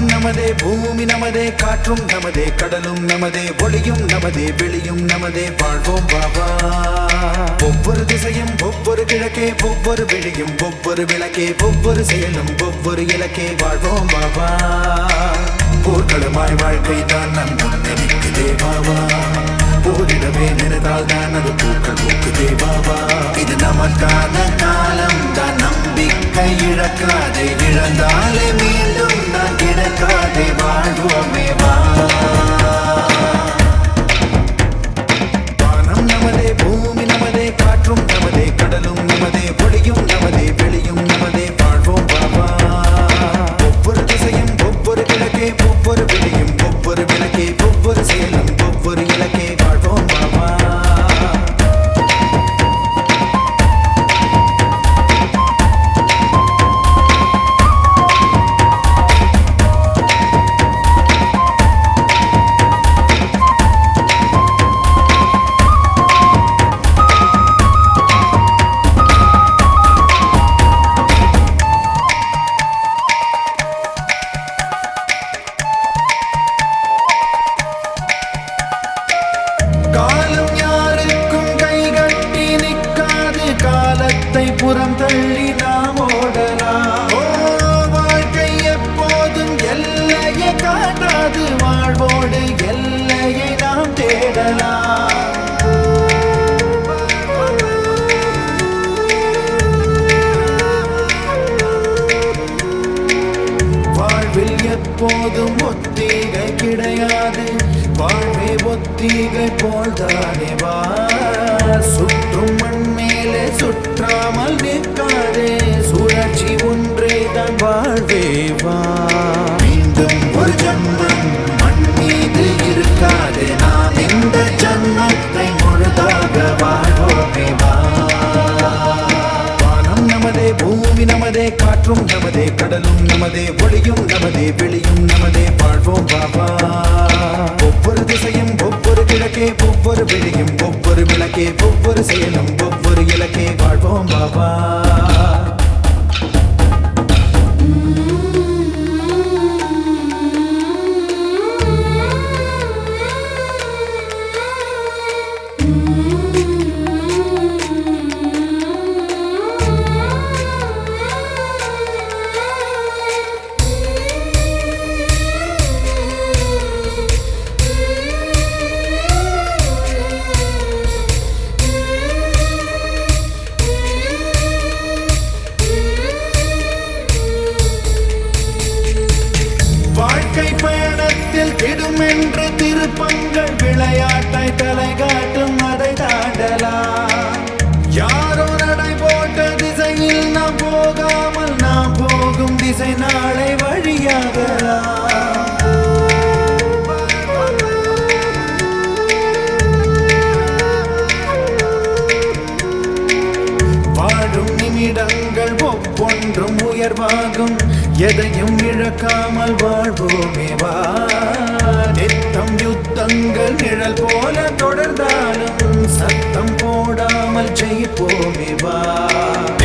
வானம் நமதே பூமி நமதே காற்றும் நமதே கடலும் நமதே ஒளியும் நமதே வெளியும் நமதே வாழ்வோம் பாபா ஒவ்வொரு திசையும் ஒவ்வொரு கிழக்கே ஒவ்வொரு வெளியும் ஒவ்வொரு விளக்கே ஒவ்வொரு செயலும் ஒவ்வொரு இலக்கே வாழ்வோம் பாபா போர்க்களமாய் வாழ்க்கை தான் நம் முன்னே நிற்குதே பாபா போரிடவே நினைத்தால் தான் அது பூக்கள் பூக்குதே பாபா இது நமக்கான காலம் தான் நம்பிக்கை இழக்காதே இழந்தாலே மீண்டும் நான் கிடைக்காதே வாழ்வோமே வா வானம் நமதே பூமி நமதே காற்றும் நமதே கடலும் நமதே ஒளியும் நமதே வெளியும் நமதே வாழ்வோம் பாபா ஒவ்வொரு திசையும் ஒவ்வொரு கிழக்கே ஒவ்வொரு வெளியும் ஒவ்வொரு விளக்கே ஒவ்வொரு செயலும் ஒவ்வொரு இலக்கே வாழ்வோம் பாபா காலம் யாருக்கும் கைகட்டி நிற்காது காலத்தை புறம் தள்ளி நாம் ஓடலாம் ஓ, வாழ்க்கை எப்போதும் எல்லையை காட்டாது வாழ்வோடு எல்லையை நாம் தேடலாம் வாழ்வில் எப்போதும் ஒத்திகை கிடையாது வாழ்வே ஒத்திகை போல்தானே வா சுற்றும் மண் மேலே சுற்றாமல் நிற்காதே சுழற்சி ஒன்றே தான் வாழ்வே வா மீண்டும் ஒரு ஜன்மம் மண் மீது இருக்காது நாம் இந்த ஜன்மத்தை முழுதாக வாழ்வோமே வா வானம் நமதே பூமி நமதே காற்றும் நமதே கடலும் நமதே ஒளியும் நமதே வெளியும் நமதே வாழ்வோம் பாபா ஒவ்வொரு திசையும் ஒவ்வொரு கிழக்கே ஒவ்வொரு வெளியும் ஒவ்வொரு விளக்கே ஒவ்வொரு செயலும் ஒவ்வொரு இலக்கே வாழ்வோம் பாபா வாழ்க்கை பயணத்தில் திடுமென்று திருப்பங்கள் விளையாட்டை தலை காட்டும் அதை தாண்டலாம் யாரோ நடை போட்ட திசையில் நாம் போகாமல் நாம் போகும் திசை நாளை வழியாகலாம் வாழும் நிமிடங்கள் ஒவ்வொன்றும் உயர்வாகும் எதையும் இழக்காமல் வாழ்வோமே வா நித்தம் யுத்தங்கள் நிழல் போல தொடர்ந்தாலும் சத்தம் போடாமல் ஜெயிப்போமே வா